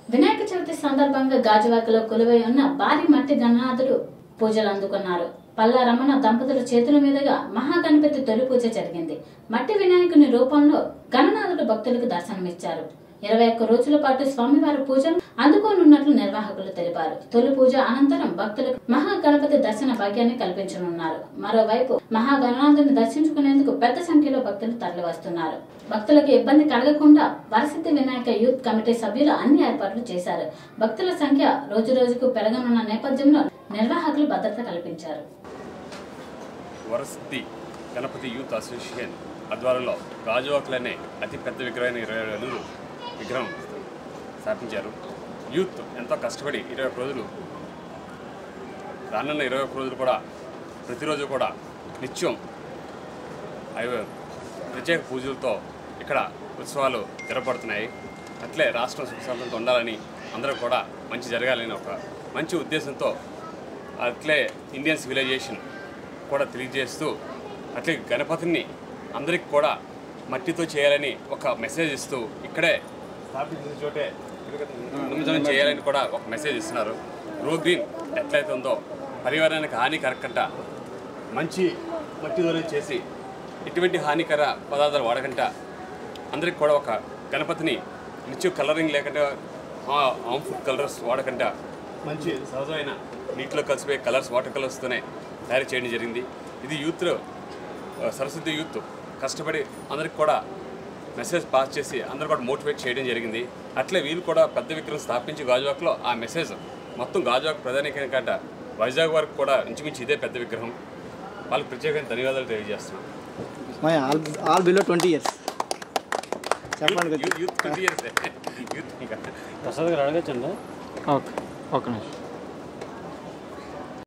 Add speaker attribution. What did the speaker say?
Speaker 1: వినాయక చవితి సందర్భంగా గాజువాకలో కొలువై ఉన్న భారీ మట్టి గణనాథుడు పూజలు అందుకున్నారు పల్లా రమణ దంపతుల చేతుల మీదుగా మహాగణపతి తొలి పూజ జరిగింది మట్టి వినాయకుని రూపంలో గణనాథుడు భక్తులకు దర్శనమిచ్చారు ఇరవై ఒక్క రోజుల పాటు స్వామివారి పూజలు అందుకోనున్నట్లు నిర్వాహకులు తెలిపారు తొలి పూజ అనంతరం భక్తులకు మహాగణపతి దర్శన భాగ్యాన్ని కల్పించనున్నారు మరోవైపు మహాగణనాథుని దర్శించుకునేందుకు పెద్ద సంఖ్యలో భక్తులు తరలివస్తున్నారు భక్తులకు ఇబ్బంది కలగకుండా వరసిద్ధి వినాయక యూత్ కమిటీ సభ్యులు అన్ని ఏర్పాట్లు చేశారు భక్తుల సంఖ్య రోజు రోజుకు పెరగనున్న నేపథ్యంలో నిర్వాహకులు భద్రత కల్పించారు
Speaker 2: వరసిద్ధి గణపతి యూత్ అసోసియేషన్ ఆధ్వర్యంలో గాజువాకులనే అతి పెద్ద విగ్రహమైన ఇరవై ఏడు అడుగులు విగ్రహం స్థాపించారు యూత్ ఎంతో కష్టపడి ఇరవై ఒక్క రోజులు రానున్న ఇరవై ఒక్క రోజులు కూడా ప్రతిరోజు కూడా నిత్యం అవి ప్రత్యేక పూజలతో ఇక్కడ ఉత్సవాలు జరపడుతున్నాయి అట్లే రాష్ట్రం సుఖశాంతంతో ఉండాలని అందరూ కూడా మంచి జరగాలని ఒక మంచి ఉద్దేశంతో అట్లే ఇండియన్ సివిలైజేషన్ కూడా తెలియజేస్తూ అట్లే గణపతిని అందరికి కూడా మట్టితో చేయాలని ఒక మెసేజ్ ఇస్తూ ఇక్కడే స్థాపించిన చోటే నిమజ్జనం చేయాలని కూడా ఒక మెసేజ్ ఇస్తున్నారు గ్రో గ్రీన్ ఎట్లయితే ఉందో పర్యావరణానికి హాని కరగకుండా మంచి మట్టితోనే చేసి ఎటువంటి హానికర పదార్థాలు వాడకుండా అందరికి కూడా ఒక గణపతిని నిత్యం కలరింగ్ లేకుండా హార్మ్ఫుల్ కలర్స్ వాడకుండా మంచి సహజమైన నీటిలో కలిసిపోయే కలర్స్ వాటర్ కలర్స్తోనే తయారు చేయడం జరిగింది ఇది యూత్లో ఆ, సరస్వతి యూత్ కష్టపడి అందరికి కూడా మెసేజ్ పాస్ చేసి అందరూ కూడా మోటివేట్ చేయడం జరిగింది అట్లే వీళ్ళు కూడా పెద్ద విగ్రహం స్థాపించి గాజువాక్లో ఆ మెసేజ్ మొత్తం గాజువాక్ ప్రధానికైన కంట వైజాగ్ వరకు కూడా ఇంచుమించు ఇదే పెద్ద విగ్రహం వాళ్ళకి ప్రత్యేకమైన ధన్యవాదాలు తెలియజేస్తున్నాం
Speaker 3: my all all below twenty years చెప్పండి కొంచెం
Speaker 2: యూత్ ట్వంటీ ఇయర్స్ యూత్ ఇంకా
Speaker 4: ప్రసాద్ గారు అడగచ్చండి
Speaker 3: ఓకే ఓకే నిమిషం